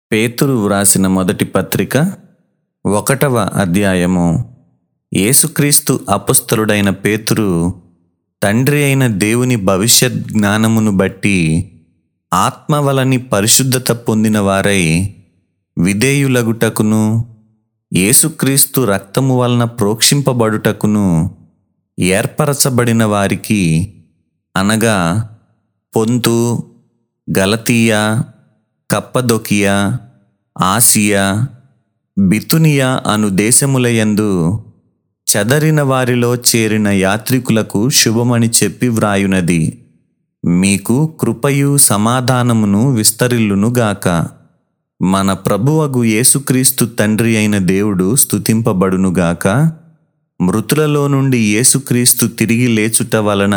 పేతురు వ్రాసిన మొదటి పత్రిక ఒకటవ అధ్యాయము యేసుక్రీస్తు అపొస్తలుడైన పేతురు తండ్రి అయిన దేవుని భవిష్యత్ జ్ఞానమును బట్టి ఆత్మ వలని పరిశుద్ధత పొందిన వారై విధేయులగుటకును యేసుక్రీస్తు రక్తము వలన ప్రోక్షింపబడుటకును ఏర్పరచబడిన వారికి అనగా పొంతు గలతీయ కప్పదొకియా ఆసియా బితునియా అను దేశములయందు చదరిన వారిలో చేరిన యాత్రికులకు శుభమని చెప్పి వ్రాయునది మీకు కృపయు సమాధానమును విస్తరిల్లునుగాక మన ప్రభువగు యేసుక్రీస్తు తండ్రి అయిన దేవుడు స్తుతింపబడునుగాక మృతులలో నుండి యేసుక్రీస్తు తిరిగి లేచుట వలన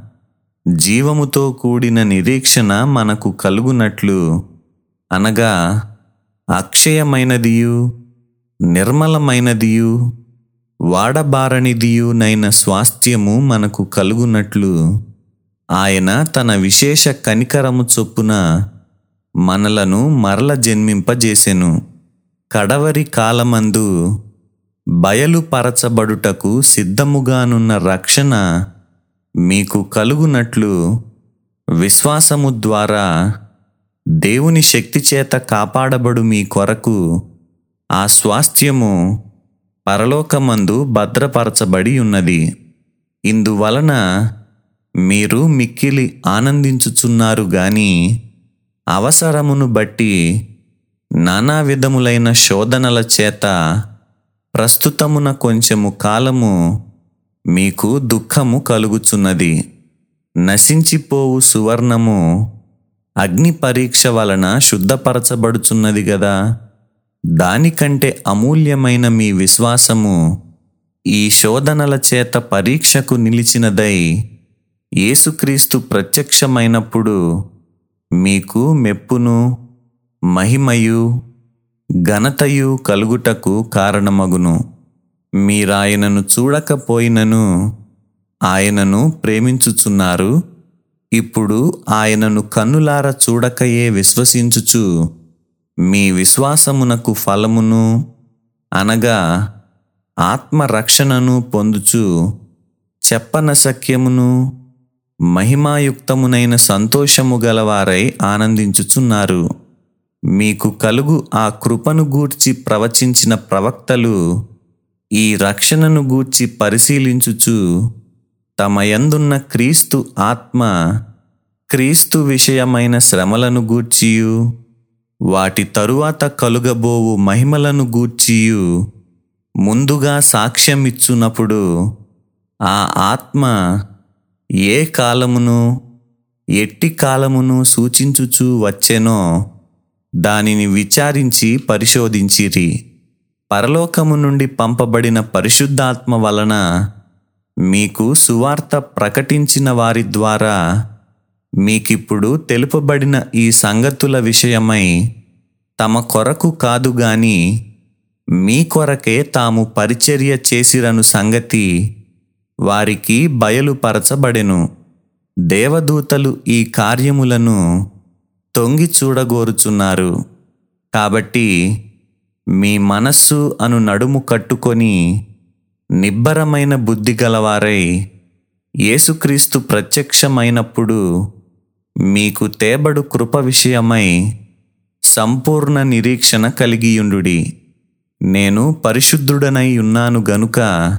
జీవముతో కూడిన నిరీక్షణ మనకు కలుగునట్లు అనగా అక్షయమైనదియు నిర్మలమైనదియు వాడబారనిదియు నైన స్వాస్థ్యము మనకు కలుగునట్లు ఆయన తన విశేష కనికరము చొప్పున మనలను మరల జన్మింపజేసెను కడవరి కాలమందు బయలుపరచబడుటకు సిద్ధముగానున్న రక్షణ మీకు కలుగునట్లు విశ్వాసము ద్వారా దేవుని శక్తి చేత కాపాడబడు మీ కొరకు ఆ స్వాస్థ్యము పరలోకమందు భద్రపరచబడి ఉన్నది ఇందువలన మీరు మిక్కిలి ఆనందించుచున్నారు గాని అవసరమును బట్టి నానా విధములైన శోధనల చేత ప్రస్తుతమున కొంచెము కాలము మీకు దుఃఖము కలుగుచున్నది నశించిపోవు సువర్ణము అగ్ని పరీక్ష వలన శుద్ధపరచబడుచున్నది గదా దానికంటే అమూల్యమైన మీ విశ్వాసము ఈ శోధనల చేత పరీక్షకు నిలిచినదై యేసుక్రీస్తు ప్రత్యక్షమైనప్పుడు మీకు మెప్పును మహిమయు ఘనతయు కలుగుటకు కారణమగును మీరాయనను చూడకపోయినను ఆయనను ప్రేమించుచున్నారు ఇప్పుడు ఆయనను కన్నులార చూడకయే విశ్వసించుచు మీ విశ్వాసమునకు ఫలమును అనగా ఆత్మరక్షణను పొందుచు చెప్పన సఖ్యమును మహిమాయుక్తమునైన సంతోషము గలవారై ఆనందించుచున్నారు మీకు కలుగు ఆ కృపను గూర్చి ప్రవచించిన ప్రవక్తలు ఈ రక్షణను గూర్చి పరిశీలించుచు తమ యందున్న క్రీస్తు ఆత్మ క్రీస్తు విషయమైన శ్రమలను గూర్చియు వాటి తరువాత కలుగబోవు మహిమలను గూర్చియు ముందుగా సాక్ష్యమిచ్చునప్పుడు ఆ ఆత్మ ఏ కాలమును ఎట్టి కాలమును సూచించుచూ వచ్చెనో దానిని విచారించి పరిశోధించిరి పరలోకము నుండి పంపబడిన పరిశుద్ధాత్మ వలన మీకు సువార్త ప్రకటించిన వారి ద్వారా మీకిప్పుడు తెలుపబడిన ఈ సంగతుల విషయమై తమ కొరకు కాదు గాని మీ కొరకే తాము పరిచర్య చేసిరను సంగతి వారికి బయలుపరచబడెను దేవదూతలు ఈ కార్యములను తొంగి చూడగోరుచున్నారు కాబట్టి మీ మనస్సు అను నడుము కట్టుకొని నిబ్బరమైన బుద్ధి గలవారై యేసుక్రీస్తు ప్రత్యక్షమైనప్పుడు మీకు తేబడు కృప విషయమై సంపూర్ణ నిరీక్షణ కలిగియుండుడి నేను పరిశుద్ధుడనై ఉన్నాను గనుక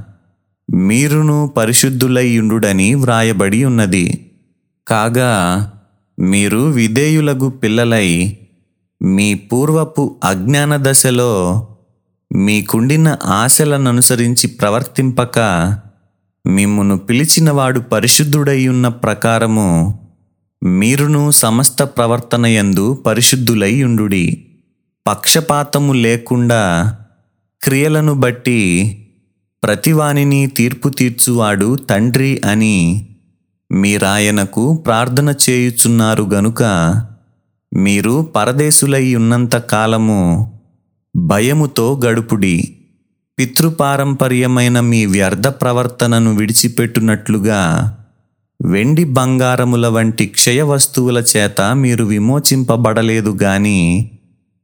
మీరును పరిశుద్ధులైయుండుడని వ్రాయబడి ఉన్నది కాగా మీరు విధేయులగు పిల్లలై మీ పూర్వపు అజ్ఞాన దశలో మీకుండిన ఆశలననుసరించి ప్రవర్తింపక మిమ్మును పిలిచినవాడు పరిశుద్ధుడై ఉన్న ప్రకారము మీరును సమస్త ప్రవర్తనయందు పరిశుద్ధులై ఉండుడి పక్షపాతము లేకుండా క్రియలను బట్టి ప్రతివానిని తీర్పు తీర్చువాడు తండ్రి అని మీరాయనకు ప్రార్థన చేయుచున్నారు గనుక మీరు పరదేశులై ఉన్నంత కాలము భయముతో గడుపుడి పితృపారంపర్యమైన మీ వ్యర్థ ప్రవర్తనను విడిచిపెట్టునట్లుగా వెండి బంగారముల వంటి క్షయ వస్తువుల చేత మీరు విమోచింపబడలేదు గాని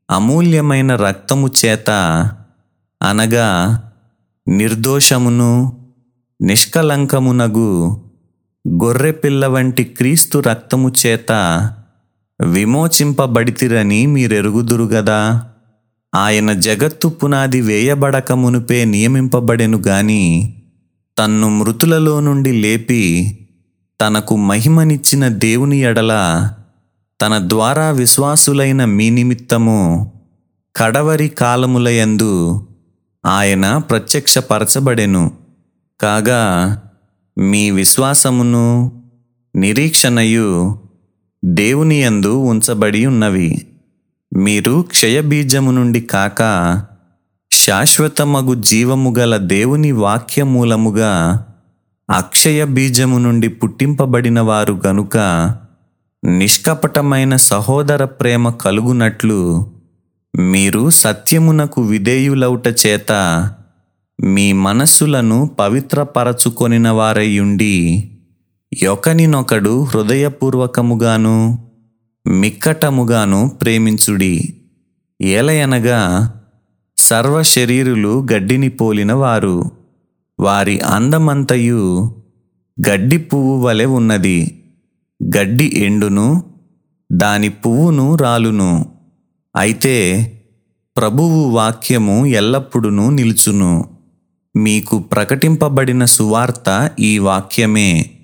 అమూల్యమైన రక్తము చేత అనగా నిర్దోషమును నిష్కలంకమునగు గొర్రెపిల్ల వంటి క్రీస్తు రక్తము చేత విమోచింపబడితిరని మీరెరుగుదురు గదా ఆయన జగత్తు పునాది వేయబడక మునుపే నియమింపబడెను గాని తన్ను మృతులలో నుండి లేపి తనకు మహిమనిచ్చిన దేవుని ఎడల తన ద్వారా విశ్వాసులైన మీ నిమిత్తము కడవరి కాలములయందు ఆయన ప్రత్యక్షపరచబడెను కాగా మీ విశ్వాసమును నిరీక్షణయు దేవుని యందు ఉంచబడి ఉన్నవి మీరు క్షయబీజము నుండి కాక శాశ్వతమగు జీవము గల దేవుని వాక్యమూలముగా అక్షయ బీజము నుండి పుట్టింపబడిన వారు గనుక నిష్కపటమైన సహోదర ప్రేమ కలుగునట్లు మీరు సత్యమునకు విధేయులౌట చేత మీ మనస్సులను పవిత్రపరచుకొనిన వారయ్యుండి ఒకనినొకడు హృదయపూర్వకముగాను మిక్కటముగాను ప్రేమించుడి ఏలయనగా సర్వ శరీరులు గడ్డిని పోలిన వారు వారి అందమంతయు గడ్డి పువ్వు వలె ఉన్నది గడ్డి ఎండును దాని పువ్వును రాలును అయితే ప్రభువు వాక్యము ఎల్లప్పుడూ నిలుచును మీకు ప్రకటింపబడిన సువార్త ఈ వాక్యమే